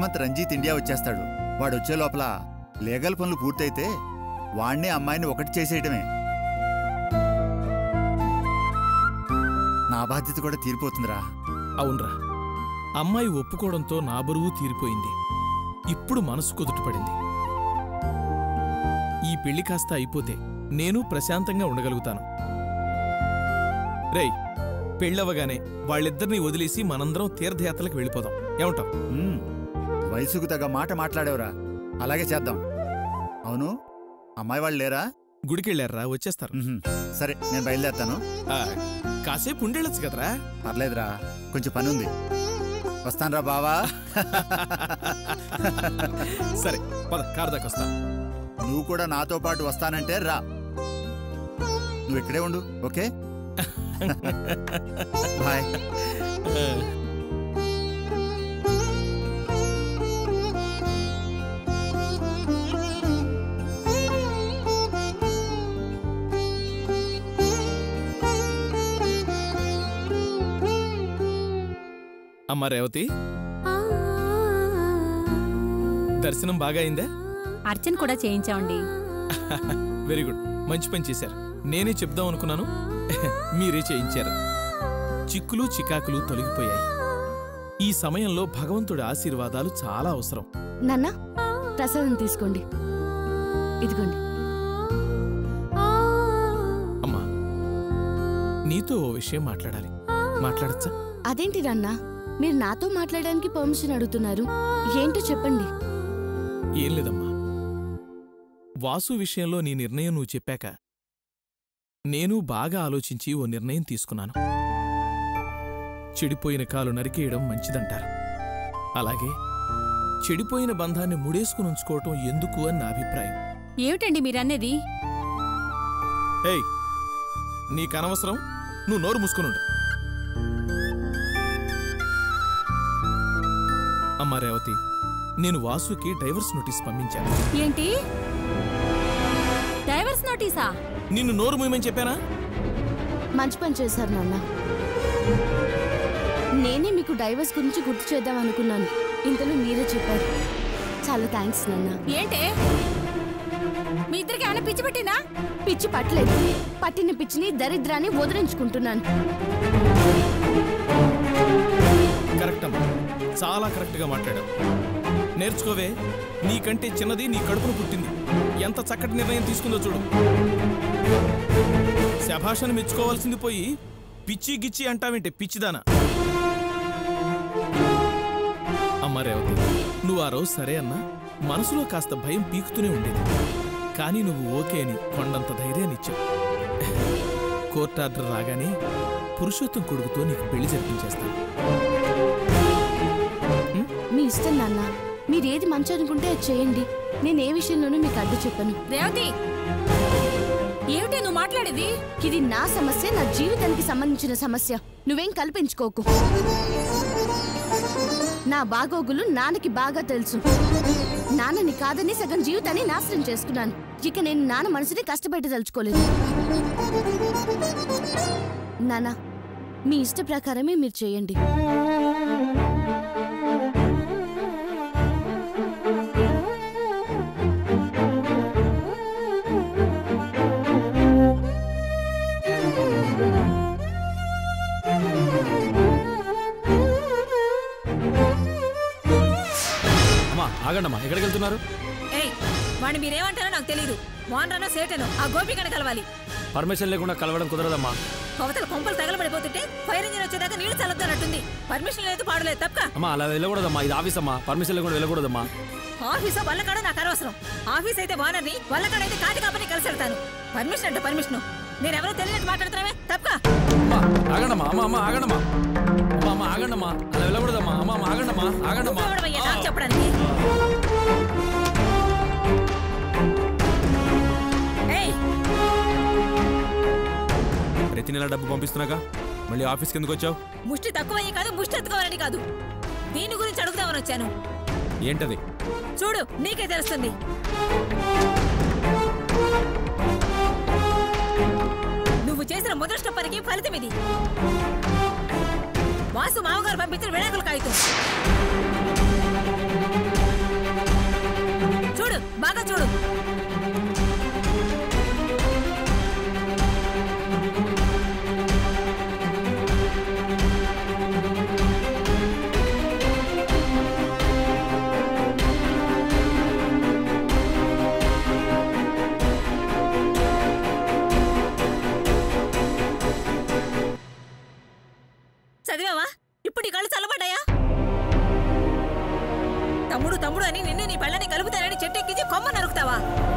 Month Ranjith India వచ్చేస్తాడు వాడు వచ్చే లోపల లీగల్ పనులు పూర్తయితే వాణ్ణే అమ్మాయిని ఒకటి చేసేయటమే నా బాధ్యత కూడా తీరిపోతుందిరా అవునరా అమ్మాయి ఒప్పుకోవడంతో నా బరువు తీరిపోయింది ఇప్పుడు మనసు కుదుటపడింది ఈ పెళ్లి కాస్త అయిపోతే నేను ప్రశాంతంగా ఉండగలుగుతాను రేయ్ పెళ్ళవగానే వాళ్ళిద్దరినీ వదిలేసి మనందరం తీర్థయాత్రలకు వెళ్ళిపోదాం ఏమంటావ్ ఉమ్, వయసుకు తగ్గ మాట మాట్లాడేవరా అలాగే చేద్దాం అవును అమ్మాయి వాళ్ళు లేరా గుడికెళ్ళారా వచ్చేస్తారు ఉహుం, సరే నేను బయలుదేరుతాను ఆ, కాసేపు ఉండేళ్ళొచ్చు కదరా పర్లేదురా కొంచెం పని ఉంది వస్తానురా బావా సరే పద కారు దాకా వస్తా నువ్వు కూడా నాతో పాటు వస్తానంటే రా నువ్వు ఇక్కడే ఉండు ఓకే బాయ్ అమ్మా రేవతి దర్శనం బాగా అయిందా అర్చన కూడా చేయించామండి వెరీ గుడ్ మంచి పని చేశారు నేనే చెప్దాం అనుకున్నాను మీరే చేయించారు చిక్కులు చికాకులు తొలగిపోయాయి ఈ సమయంలో భగవంతుడి ఆశీర్వాదాలు చాలా అవసరం నాన్న ప్రసాదం తీసుకోండి ఇదిగోండి అమ్మా నీతో ఓ విషయం మాట్లాడాలి మాట్లాడచ్చా అదేంటి నాన్న మీరు నాతో మాట్లాడడానికి పర్మిషన్ అడుగుతున్నారు ఏంటో చెప్పండి ఏం లేదమ్మా వాసు విషయంలో నీ నిర్ణయం నువ్వు చెప్పాక నేను బాగా ఆలోచించి ఓ నిర్ణయం తీసుకున్నాను చెడిపోయిన కాలు నరికేయడం మంచిదంటారు అలాగే చెడిపోయిన బంధాన్ని ముడేసుకుని ఉంచుకోవటం ఎందుకు అని నా అభిప్రాయం ఏమిటండి మీరనేది ఏయ్ నీకనవసరం నువ్వు నోరు మూసుకునుండు అమ్మా రేవతి నేను వాసుకి డైవర్స్ నోటీస్ పంపించాను ఏంటి డైవర్స్ నోటీసా నిన్ను నోరు మూయమని చెప్పానా మంచి పని చేశారు నాన్న నేనే మీకు డైవర్స్ గురించి గుర్తు చేద్దాం అనుకున్నాను ఇంతలో మీరే చెప్పారు చాలా థ్యాంక్స్ నాన్న ఏంటే మీ ఇద్దరికి ఏమైనా పిచ్చి పెట్టిందా పిచ్చి పట్టలేదు పట్టిన పిచ్చిని దరిద్రాన్ని వదిలించుకుంటున్నాను కరెక్ట్ అమ్మా చాలా కరెక్ట్గా మాట్లాడావు నేర్చుకోవే నీకంటే చిన్నది నీ కడుపును పుట్టింది ఎంత చక్కటి నిర్ణయం తీసుకుందో చూడు శభాషను మెచ్చుకోవాల్సింది పోయి పిచ్చి గిచ్చి అంటావేంటే పిచ్చిదానా అమ్మా రేవతి నువ్వు ఆ రోజు సరే అన్నా మనసులో కాస్త భయం పీకుతూనే ఉండేది కానీ నువ్వు ఓకే అని కొండంత ధైర్యాన్ని ఇచ్చావు కోర్టు ఆర్డర్ రాగానే పురుషోత్తం కొడుకుతో నీకు పెళ్లి జరిపించేస్తాను మీ ఇష్టం నాన్న మీరేది మంచి అనుకుంటే అది చేయండి నేను ఏ విషయంలోనూ మీకు అడ్డు చెప్పను రేవతి ఏమిటి నువ్వు మాట్లాడేది ఇది నా సమస్య నా జీవితానికి సంబంధించిన సమస్య నువ్వేం కల్పించుకోకు నా బాగోగులు నాన్నకి బాగా తెలుసు నాన్నని కాదని సగం జీవితాన్ని నాశనం చేసుకున్నాను ఇక నేను నాన్న మనసుని కష్టపెట్టదలుచుకోలేదు నాన్న మీ ఇష్ట ప్రకారమే మీరు చేయండి అమ్మా ఆగండమ్మా ఎక్కడికి వెళ్తున్నారు ఏయ్ వాడిని మీరేమంటారో నాకు తెలియదు మోహన్ సేటను ఆ గోపికను కలవాలి పర్మిషన్ లేకుండా కలవడం కుదరదమ్మా అవతల కొంపలు తగలబడిపోతుంటే ఫైర్ ఇంజిన్ వచ్చేదాకా నీళ్లు చల్లొద్దన్నట్టుంది పర్మిషన్ లేదు పాడలేదు తప్పక అమ్మా అలా వెళ్ళకూడదమ్మా ఇది ఆఫీస్ అమ్మా పర్మిషన్ లేకుండా వెళ్ళకూడదమ్మా ఆఫీస్ వల్లకాడ నాకు అనవసరం ఆఫీస్ అయితే ఓనర్ని వల్లకాడ అయితే కాటి కాపని కలిసి వెళ్తాను పర్మిషన్ అంటే పర్మిషన్ నేనెవరో తెలియనట్టు మాట్లాడుతున్నావే తప్పక అమ్మా ఆగండమ్మా అమ్మా అమ్మా ఆగండమ్మా అమ్మా అమ్మా ఆగండమ్మా అలా వెళ్ళకూడదమ్మా అమ్మా అమ్మా ఆగండమ్మా ఆగండమ్మా నువ్వెవడవయ్యా నాకు చెప్పడానికి ఏయ్ ప్రతి నెల డబ్బు పంపిస్తున్నాగా మళ్ళీ ఆఫీస్కి ఎందుకు వచ్చావు ముష్టి తక్కువయ్యి కాదు ముష్టి ఎత్తుకోవాలని కాదు దీని గురించి అడుగుదామని వచ్చాను ఏంటది చూడు నీకే తెలుస్తుంది నువ్వు చేసిన మొదటి పనికి ఫలితం ఇది వాసు మామగారు పంపించిన విడాకుల కాగితం చదివావా ఇప్పుడు నీ కళ్ళు చల్లబడ్డాయా తమ్ముడు తమ్ముడు అని నిన్ను నీ పళ్ళని కలుపుతానని చెట్టెక్కించి కొమ్మ నరుకుతావా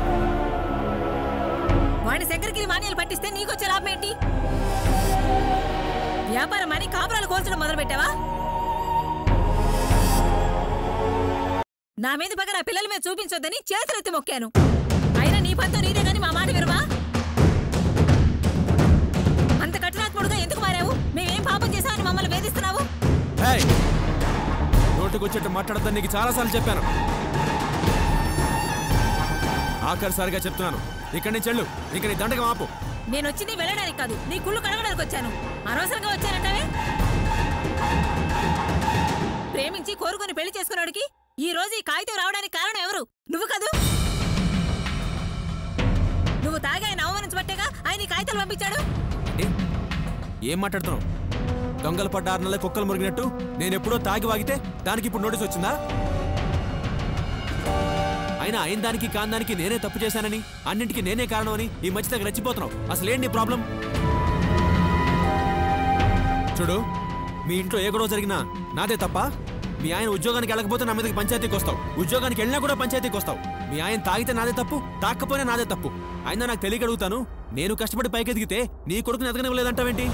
వాడి శంకరగిరి మాన్యాలు పట్టిస్తే నీకొచ్చే లాభం ఏంటి వ్యాపారం అని కాపురాలు కోల్చడం మొదలు పెట్టావా నా మీద పగ నా పిల్లల మీద చూపించొద్దని చేతులెత్తి మొక్కాను అయినా నీ పంతో నీదే గాని మా మాట వినవా అంత కఠినాత్ముడుగా ఎందుకు మారావు మేమేం పాపం చేశామని మమ్మల్ని వేధిస్తున్నావు ఏయ్! నోటికొచ్చేట్టు మాట్లాడద్దని నీకు చాలాసార్లు చెప్పాను ఆఖరిసారిగా చెప్తున్నాను ఇక్కడి నుంచి వెళ్ళు ఇక నీ దండగం ఆపు నేను వచ్చింది వెళ్ళడానికి కాదు నీ కుళ్ళు కడగడానికి వచ్చాను అనవసరంగా వచ్చానంటావే ప్రేమించి కోరుకొని పెళ్లి చేసుకున్నాడికి ఈ రోజు ఈ కాగితం రావడానికి కారణం ఎవరు నువ్వు కదూ నువ్వు తాగి ఆయన అవమానించబట్టేగా ఆయన ఈ కాగితాలు పంపించాడు ఏంటి? ఏం మాట్లాడుతున్నావు దొంగలు పడ్డ ఆరు నెలల కుక్కలు మురిగినట్టు నేను ఎప్పుడో తాగి వాగితే దానికి ఇప్పుడు నోటీస్ వచ్చిందా అయినా అయిన దానికి కాని దానికి నేనే తప్పు చేశానని అన్నింటికి నేనే కారణమని ఈ మధ్య దగ్గర రెచ్చిపోతున్నావు అసలు ఏంటి నీ ప్రాబ్లం చూడు మీ ఇంట్లో ఏ గొడవ జరిగినా నాదే తప్ప మీ ఆయన ఉద్యోగానికి వెళ్ళకపోతే నా మీదకి పంచాయతీకి వస్తావు ఉద్యోగానికి వెళ్ళినా కూడా పంచాయతీకి వస్తావు మీ ఆయన తాగితే నాదే తప్పు తాకపోయినా నాదే తప్పు అయినా నాకు తెలియక అడుగుతాను నేను కష్టపడి పైకి ఎదిగితే నీ కొడుకుని ఎదగనివ్వలేదంటావేంటి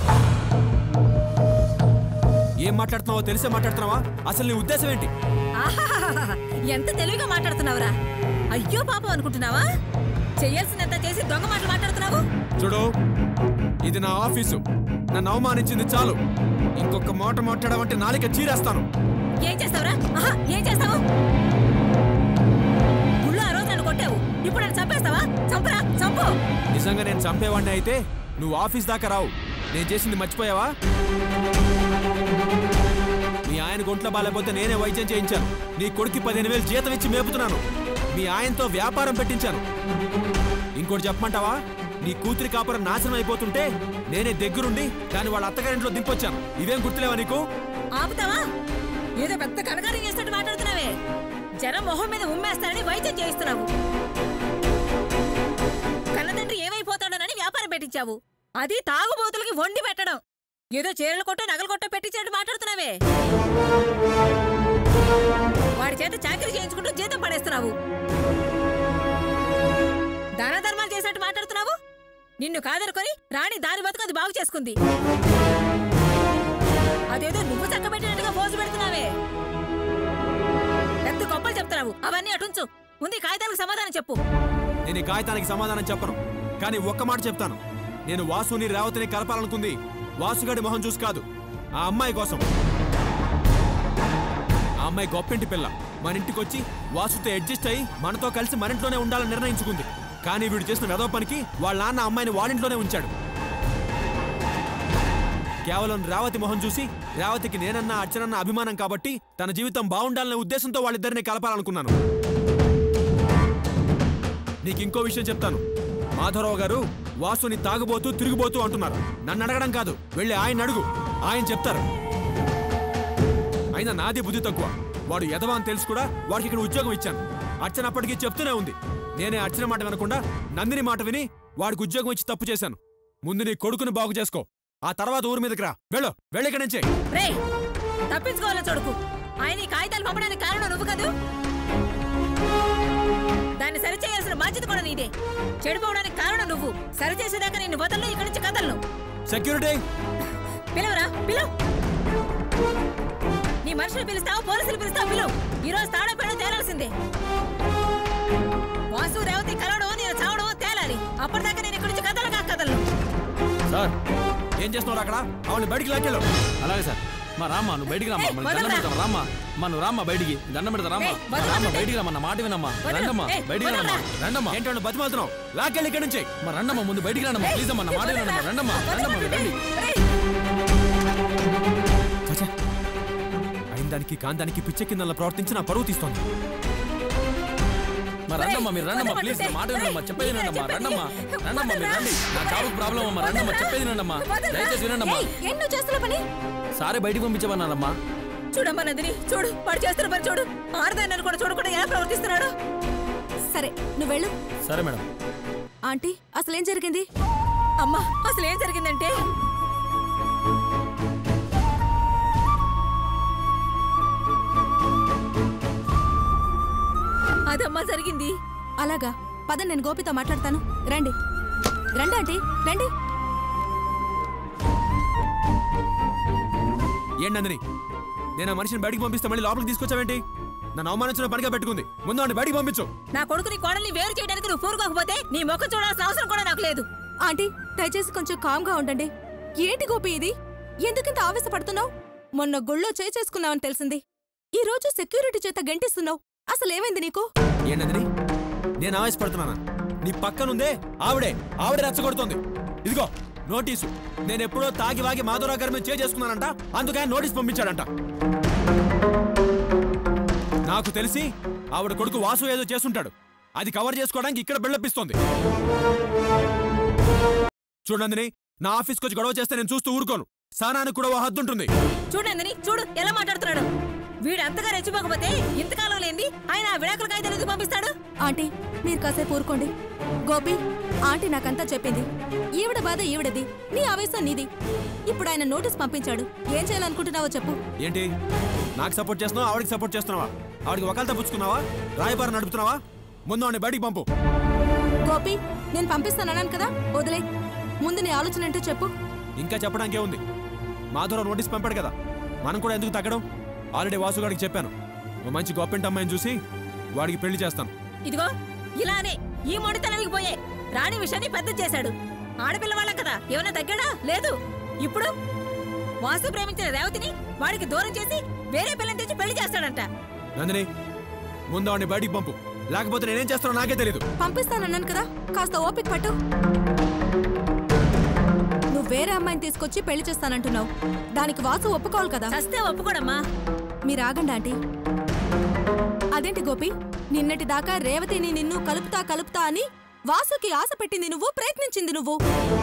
ఏం మాట్లాడుతున్నావో తెలిసే మాట్లాడుతున్నావా అసలు నీ ఉద్దేశం ఏంటి ఆహాహాహా, ఎంత తెలివిగా మాట్లాడుతున్నావురా అయ్యో పాపం అనుకుంటున్నావా చెయ్యాల్సినంత చేసి దొంగ మాటలు మాట్లాడుతున్నావు చూడు ఇది నా ఆఫీసు నన్ను అవమానించింది చాలు ఇంకొక మాట మాట్లాడమంటే నాలిక చీరేస్తాను ఏం చేస్తావురా ఆహా, ఏం చేస్తావు గుళ్ళు ఆ రోజు నన్ను కొట్టావు ఇప్పుడు నన్ను చంపేస్తావా చంపరా చంపు నిజంగా నేను చంపేవాడిని అయితే నువ్వు ఆఫీస్ దాకా రావు నేను చేసింది మర్చిపోయావా మీ ఆయన గుంట్లో బాలేకపోతే నేనే వైద్యం చేయించాను నీ కొడుక్కి పదిహేను వేలు జీతం ఇచ్చి మేపుతున్నాను మీ ఆయనతో వ్యాపారం పెట్టించాను ఇంకోటి చెప్పమంటావా నీ కూతురి కాపురం నాశనం అయిపోతుంటే నేనే దగ్గరుండి దాన్ని వాళ్ళ అత్తగారింట్లో దింపొచ్చాను ఇవేం గుర్తులేవా నీకు ఆపుతావా ఏదో పెద్ద కనకారం చేస్తున్నట్టు మాట్లాడుతున్నావే జనం మొహం మీద ఉమ్మేస్తానని వైద్యం చేయిస్తున్నావు కన్నతండ్రి ఏమైపోతాడోనని వ్యాపారం పెట్టించావు అది తాగుబోతులకి వండి పెట్టడం ఏదో చీరలు కొట్ట నగలు కొట్ట పెట్టించినట్టు మాట్లాడుతున్నావే వాడి చేత చాకరీ చేయించుకుంటూ జీతం పడేస్తున్నావు దాన ధర్మాలు చేసినట్టు మాట్లాడుతున్నావు నిన్ను కాదనుకొని రాణి దారి బతుకు అది బాగు చేసుకుంది అదేదో నువ్వు చక్కబెట్టినట్టుగా పోజు పెడుతున్నావే పెద్ద గొప్పలు చెప్తున్నావు అవన్నీ అటుంచు ముందు ఈ కాగితాలకు సమాధానం చెప్పు నేను ఈ కాగితానికి సమాధానం చెప్పను కానీ ఒక్క మాట చెప్తాను నేను వాసుని రేవతిని కలపాలనుకుంది వాసుగాడి మొహం చూసి కాదు ఆ అమ్మాయి కోసం ఆ అమ్మాయి గొప్పింటి పిల్ల మన ఇంటికి వచ్చి వాసుతో అడ్జస్ట్ అయ్యి మనతో కలిసి మన ఇంట్లోనే ఉండాలని నిర్ణయించుకుంది కానీ వీడు చేసిన వెదవ పనికి వాళ్ళ నాన్న అమ్మాయిని వాళ్ళింట్లోనే ఉంచాడు కేవలం రేవతి మొహం చూసి రేవతికి నేనన్నా అర్చనన్న అభిమానం కాబట్టి తన జీవితం బాగుండాలనే ఉద్దేశంతో వాళ్ళిద్దరిని కలపాలనుకున్నాను నీకు ఇంకో విషయం చెప్తాను మాధవరావు గారు వాసుని తాగుబోతూ తిరిగిపోతూ అంటున్నారు నన్ను అడగడం కాదు వెళ్ళి ఆయన అడుగు ఆయన చెప్తారు అయినా నాది బుద్ధి తక్కువ వాడు ఎదవా అని తెలుసు కూడా వాడికి ఇక్కడ ఉద్యోగం ఇచ్చాను అర్చన అప్పటికీ చెప్తూనే ఉంది నేనే అర్చన మాట వినకుండా నందిని మాట విని వాడికి ఉద్యోగం ఇచ్చి తప్పు చేశాను ముందు నీ కొడుకుని బాగు చేసుకో ఆ తర్వాత ఊరి మీదకి రా వెళ్ళు వెళ్ళి ఇక్కడి నుంచే రే తప్పించుకోవాలని చూడకు ఆయన ఈ కాగితాలు పంపడానికి కారణం నువ్వు కదూ దాన్ని సరిచేయాల్సిన బాధ్యత కూడా నీదే చెడిపోవడానికి కారణం నువ్వు సరిచేసేదాకా నిన్ను వదలను ఇక్కడి నుంచి కదలను సెక్యూరిటీ పిలవరా పిలువు నీ మనుషులు పిలుస్తావు పోలీసులు పిలుస్తావు పిలువు ఈ రోజు తాడో పేడో తేలాల్సిందే వాసు రేవతి కలవడం నేను చావడం తేలాలి అప్పటిదాకా నేను ఇక్కడి నుంచి కదలగా కదలను సార్ ఏం చేస్తున్నావు అక్కడ ఆవిడ బయటికి లాక్కెళ్ళు అలాగే సార్ మా రామ్మా నువ్వు బయటికి రామ్మా ఏయ్, మనం దండం వదలరా. పెడతాం రామ్మా మా నువ్వు రామ్మా బయటికి దండం పెడతా రామ్మా ఏయ్, మా వదలరా రామ్మా అంటే. బయటికి రమ్మా నా మాట వినమ్మా వదలరా. రండమ్మా ఏయ్, బయటికి రమ్మా వదలరా. రండమ్మా ఏంటో బతిమాలుతున్నావు లాక్కెళ్ళి ఇక్కడి నుంచి మా రండమ్మా ముందు బయటికి రండమ్మా ప్లీజ్ అమ్మా నా మాట వినమ్మా రండమ్మా రండమ్మా మీరు రండి చచ్చా అయిన దానికి కాని దానికి పిచ్చ కింద ప్రవర్తించి నా పరువు తీస్తోంది మా రండమ్మా మీరు రండమ్మా వదలరా. ప్లీజ్ నా మాట వినమ్మా చెప్పేది ఏయ్, వినండమ్మా చెప్పేది. రండమ్మా రండమ్మా మీరు రండి నా జాబ్ ప్రాబ్లం అమ్మా రండమ్మా చెప్పేది వినండమ్మా దయచేసి వినండమ్మా ఏం నువ్వు చేస్తున్న పని సారే బయటికి పంపించమన్నారమ్మా చూడమ్మా నందిని చూడు వాడు చేస్తున్న పని చూడు ఆడదాన్ని కూడా చూడకుండా ఎలా ప్రవర్తిస్తున్నాడు సరే నువ్వు వెళ్ళు సరే మేడం ఆంటీ అసలేం జరిగింది అమ్మా అసలు ఏం జరిగిందంటే అమ్మా జరిగింది అలాగా పద నేను గోపితో మాట్లాడతాను రండి రండి ఆంటీ రండి ఏంటి నందిని నేను ఆ మనిషిని బయటికి పంపిస్తే మళ్ళీ లోపలికి తీసుకొచ్చావేంటి నన్ను అవమానించిన పనిగా పెట్టుకుంది ముందు వాడిని బయటికి పంపించు నా కొడుకుని కోడల్ని వేరు చేయడానికి నువ్వు పూరుకోకపోతే నీ ముఖం చూడాల్సిన అవసరం కూడా నాకు లేదు ఆంటీ దయచేసి కొంచెం కామ్గా ఉండండి ఏంటి గోపి ఇది ఎందుకింత ఆవేశపడుతున్నావు మొన్న గుళ్ళో చేయి చేసుకున్నావని తెలిసింది ఈ రోజు సెక్యూరిటీ చేత గంటిస్తున్నావు అసలు ఏమైంది నీకు ఏంటి నందిని నేను ఆవేశపడుతున్నానా నీ పక్కనుందే ఆవిడే ఆవిడే రెచ్చగొడుతోంది ఇదిగో నోటీసు నేను ఎప్పుడో తాగి వాగి మాధవరావు గారి మీద చేయి చేసుకున్నానంట అందుకని నోటీస్ పంపించాడంట నాకు తెలిసి ఆవిడ కొడుకు వాసు ఏదో చేస్తుంటాడు అది కవర్ చేసుకోవడానికి ఇక్కడ బిల్డపిస్తోంది చూడండి నా ఆఫీస్కి వచ్చి గొడవ చేస్తే నేను చూస్తూ ఊరుకోను సానానికి కూడా ఓ హద్దు ఉంటుంది చూడండి చూడు ఎలా మాట్లాడుతున్నాడు వీడు అంతగా రెచ్చిపోకపోతే ఇంతకాలం లేంది ఆయన ఆ విడాకుల కాగితాలు ఎందుకు పంపిస్తాడు ఆంటీ మీరు కాసేపు ఊరుకోండి గోపి ఆంటీ నాకంతా చెప్పింది ఈవిడ బాధ ఈవిడది నీ ఆవేశం నీది ఇప్పుడు ఆయన నోటీస్ పంపించాడు ఏం చేయాలనుకుంటున్నావో చెప్పు ఏంటి నాకు సపోర్ట్ చేస్తున్నావా ఆవిడకి సపోర్ట్ చేస్తున్నావా ఆవిడకి ఒకళ్ళతో పుచ్చుకున్నావా రాయబారం నడుపుతున్నావా ముందు ఆవిడని బయటికి పంపు గోపి నేను పంపిస్తానన్నాను కదా వదిలే ముందు నీ ఆలోచన ఏంటో చెప్పు ఇంకా చెప్పడానికి ఏముంది మాధవరావు నోటీస్ పంపాడు కదా మనం కూడా ఎందుకు తగ్గడం ఆల్రెడీ వాసుగాడికి చెప్పాను ఓ మంచి గొప్పింటి అమ్మాయిని చూసి వాడికి పెళ్లి చేస్తాను ఇదిగో ఇలానే ఈ మొండితనానికి పోయే రాణి విషయాన్ని పెద్ద చేశాడు ఆడపిల్ల వాళ్ళం కదా ఏమైనా తగ్గాడా లేదు ఇప్పుడు వాసు ప్రేమించిన రేవతిని వాడికి దూరం చేసి వేరే పిల్లని తెచ్చి పెళ్లి చేస్తాడంట నందిని ముందు ఆవిడని బయటికి పంపు లేకపోతే నేనేం చేస్తానో నాకే తెలియదు పంపిస్తానన్నాను కదా కాస్త ఓపిక పట్టు నువ్వు వేరే అమ్మాయిని తీసుకొచ్చి పెళ్లి చేస్తానంటున్నావు దానికి వాసు ఒప్పుకోవాలి కదా చస్తే ఒప్పుకోడమ్మా మీరు ఆగండి ఆంటీ అదేంటి గోపి నిన్నటి దాకా రేవతిని నిన్ను కలుపుతా కలుపుతా అని వాసుకి ఆశ పెట్టింది నువ్వు ప్రయత్నించింది నువ్వు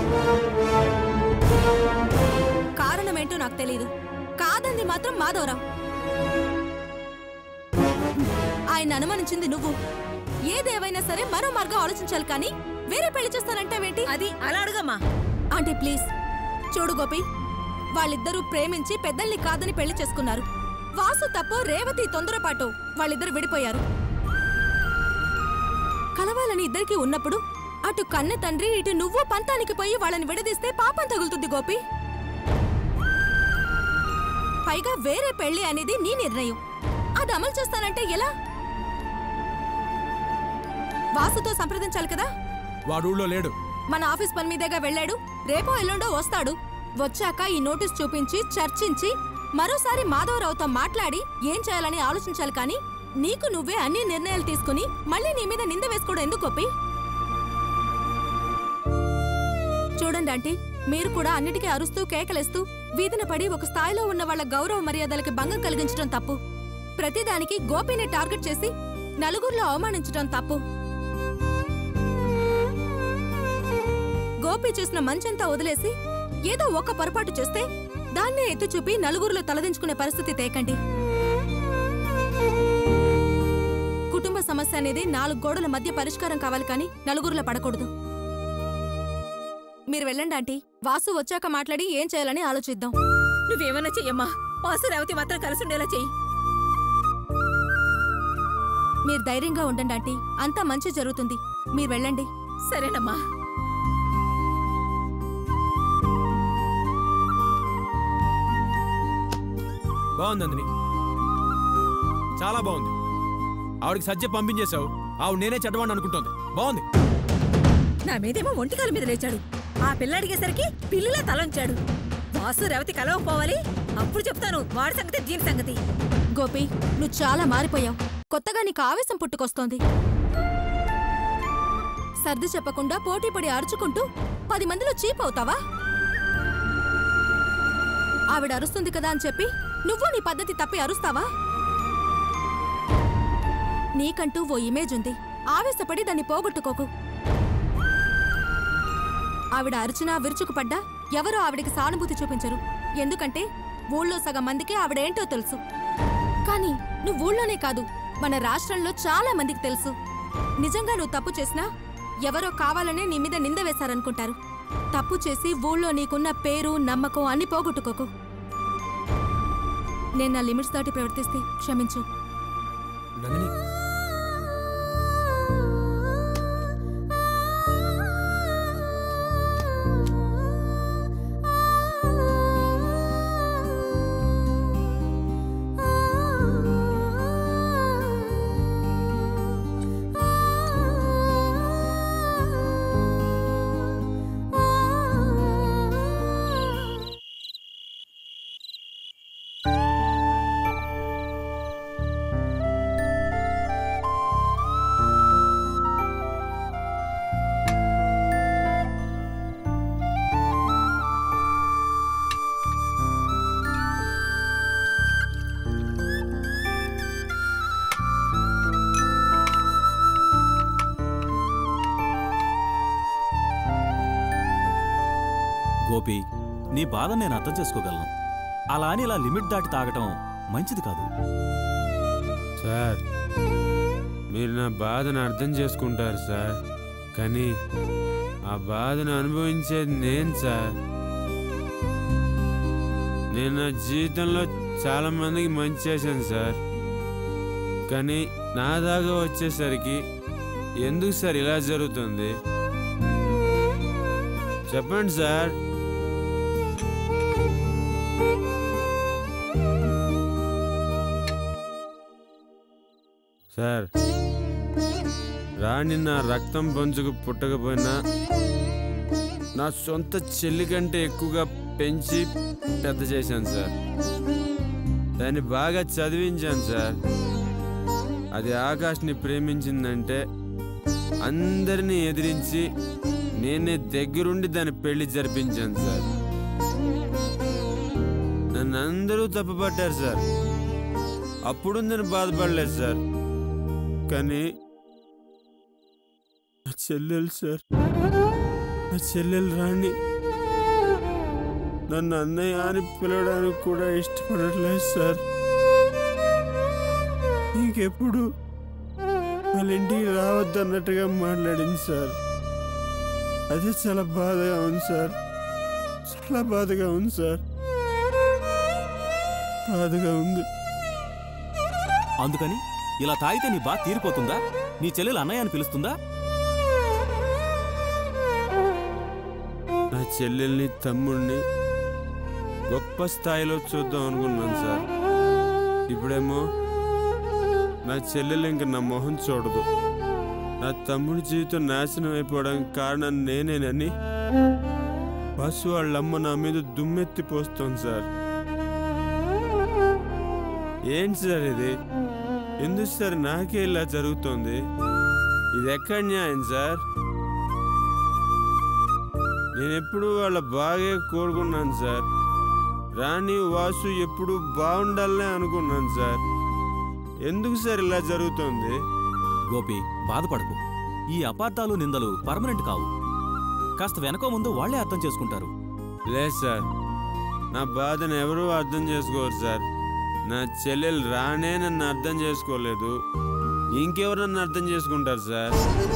కారణమేంటో నాకు తెలియదు కాదంది మాత్రం మాధవరావు ఆయన అనుమానించింది నువ్వు ఏదేవైనా సరే మరో మార్గం ఆలోచించాలి కానీ వేరే పెళ్లి చేస్తానంటావేంటి అది అలా అడుగమ్మా ఆంటీ ప్లీజ్ చూడు గోపి వాళ్ళిద్దరూ ప్రేమించి పెద్దల్ని కాదని పెళ్లి చేసుకున్నారు వాసు తప్పు రేవతి తొందరపాటు వాళ్ళిద్దరు విడిపోయారు కలవాలని ఇద్దరికి ఉన్నప్పుడు అటు కన్న తండ్రి ఇటు నువ్వు పంతానికి పోయి వాళ్ళని విడదీస్తే పాపం తగులుతుంది గోపి పైగా వేరే పెళ్లి అనేది నీ నిర్ణయం అది అమలు చేస్తానంటే ఎలా వాసుతో సంప్రదించాలి కదా వాడు ఊళ్ళో లేడు మన ఆఫీస్ పని మీదేగా వెళ్ళాడు రేపో ఎల్లుండో వస్తాడు వచ్చాక ఈ నోటీస్ చూపించి చర్చించి మరోసారి మాధవరావుతో మాట్లాడి ఏం చేయాలని ఆలోచించాలి కానీ నీకు నువ్వే అన్ని నిర్ణయాలు తీసుకుని మళ్ళీ నీ మీద నింద వేసుకోవడం ఎందుకు గొప్పి చూడండి ఆంటీ మీరు కూడా అన్నిటికీ అరుస్తూ కేకలేస్తూ వీధిన పడి ఒక స్థాయిలో ఉన్న వాళ్ళ గౌరవ మర్యాదలకి భంగం కలిగించడం తప్పు ప్రతిదానికి గోపిని టార్గెట్ చేసి నలుగురిలో అవమానించడం తప్పు గోపి చేసిన మంచంతా వదిలేసి ఏదో ఒక్క పొరపాటు చేస్తే దాన్నే ఎత్తి చూపి నలుగురిలో తలదించుకునే పరిస్థితి తేకండి కుటుంబ సమస్య అనేది నాలుగు గోడల మధ్య పరిష్కారం కావాలి కానీ నలుగురిలో పడకూడదు మీరు వెళ్ళండి ఆంటీ వాసు వచ్చాక మాట్లాడి ఏం చేయాలని ఆలోచిద్దాం నువ్వేమన్నా చెయ్యమ్మా వాసు రేవతి మాత్రం కలిసి ఉండేలా చెయ్యి మీరు ధైర్యంగా ఉండండి ఆంటీ అంతా మంచి జరుగుతుంది మీరు వెళ్ళండి సరేనమ్మా బాగుంది నందిని చాలా బాగుంది ఆవిడకి సజ్జ పంపించేశావు ఆవిడ నేనే చెడ్డవాడిని అనుకుంటోంది బాగుంది నా మీదేమో ఒంటికాల మీద లేచాడు ఆ పిల్ల అడిగేసరికి పిల్లిలా తలంచాడు వాసు రేవతి కలవకపోవాలి అప్పుడు చెప్తాను వాడి సంగతి దీని సంగతి గోపి నువ్వు చాలా మారిపోయావు కొత్తగా నీకు ఆవేశం పుట్టుకొస్తోంది సర్ది చెప్పకుండా పోటీ పడి అరుచుకుంటూ పది మందిలో చీప్ అవుతావా ఆవిడ అరుస్తుంది కదా అని చెప్పి నువ్వు నీ పద్ధతి తప్పి అరుస్తావా నీకంటూ ఓ ఇమేజ్ ఉంది ఆవేశపడి దాన్ని పోగొట్టుకోకు ఆవిడ అరిచినా విరుచుకుపడ్డా ఎవరూ ఆవిడకి సానుభూతి చూపించరు ఎందుకంటే ఊళ్ళో సగం మందికి ఆవిడేంటో తెలుసు కానీ నువ్వు ఊళ్ళోనే కాదు మన రాష్ట్రంలో చాలా మందికి తెలుసు నిజంగా నువ్వు తప్పు చేసినా ఎవరో కావాలనే నీ మీద నింద వేశారనుకుంటారు తప్పు చేసి ఊళ్ళో నీకున్న పేరు నమ్మకం అన్ని పోగొట్టుకోకు నేను నా లిమిట్స్ దాటి ప్రవర్తిస్తే క్షమించు నందిని గోపి నీ బాధ నేను అర్థం చేసుకోగలను అలా అని ఇలా లిమిట్ దాటి తాగటం మంచిది కాదు సార్ మీరు నా బాధను అర్థం చేసుకుంటారు సార్ కానీ ఆ బాధను అనుభవించేది నేను సార్ నేను నా జీవితంలో చాలా మందికి మంచి చేశాను సార్ కానీ నా దాకా వచ్చేసరికి ఎందుకు సార్ ఇలా జరుగుతుంది చెప్పండి సార్ సార్ రాణి నా రక్తం పంచుకు పుట్టకపోయినా నా సొంత చెల్లి కంటే ఎక్కువగా పెంచి పెద్ద చేశాను సార్ దాన్ని బాగా చదివించాను సార్ అది ఆకాష్ని ప్రేమించిందంటే అందరినీ ఎదిరించి నేనే దగ్గరుండి దాని పెళ్లి జరిపించాను సార్ నన్ను అందరూ తప్పుపట్టారు సార్ అప్పుడు నేను బాధపడలేదు సార్ కానీ నా చెల్లెలు సార్ నా చెల్లెలు రాణి నన్ను అన్నయ్య అని పిలవడానికి కూడా ఇష్టపడట్లేదు సార్ ఇంకెప్పుడు వాళ్ళ ఇంటికి రావద్దన్నట్టుగా మాట్లాడింది సార్ అదే చాలా బాధగా ఉంది సార్ చాలా బాధగా ఉంది సార్ బాధగా ఉంది అందుకని ఇలా తాగితే నీ బాధ తీరిపోతుందా నీ చెల్లెలు అన్నయ్య అని పిలుస్తుందా నా చెల్లెల్ని తమ్ముడిని గొప్ప స్థాయిలో చూద్దాం అనుకున్నాను సార్ ఇప్పుడేమో నా చెల్లెలు ఇంక నా మొహం చూడదు నా తమ్ముడి జీవితం నాశనం అయిపోవడానికి కారణం నేనేనని బస్సు వాళ్ళమ్మ నా మీద దుమ్మెత్తి పోస్తోంది సార్ ఏంటి సార్ ఇది ఎందుకు సార్ నాకే ఇలా జరుగుతోంది ఇది ఎక్కడ న్యాయం సార్ నేను ఎప్పుడు వాళ్ళ బాగే కోరుకున్నాను సార్ రాణి వాసు ఎప్పుడు బాగుండాలనే అనుకున్నాను సార్ ఎందుకు సార్ ఇలా జరుగుతోంది గోపి బాధపడకు ఈ అపార్థాలు నిందలు పర్మనెంట్ కావు కాస్త వెనక ముందు వాళ్లే అర్థం చేసుకుంటారు లేదు సార్ నా బాధను ఎవరూ అర్థం చేసుకోరు సార్ నా చెల్లెలు రానే నన్ను అర్థం చేసుకోలేదు ఇంకెవరు నన్ను అర్థం చేసుకుంటారు సార్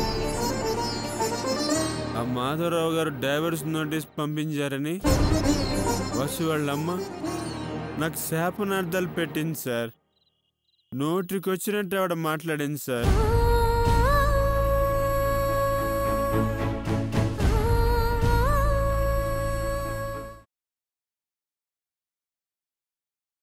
ఆ మాధవరావు గారు డైవర్స్ నోటీస్ పంపించారని వసు వాళ్ళమ్మ నాకు శాపనార్థాలు పెట్టింది సార్ నోటికి వచ్చినట్టు ఆవిడ మాట్లాడింది సార్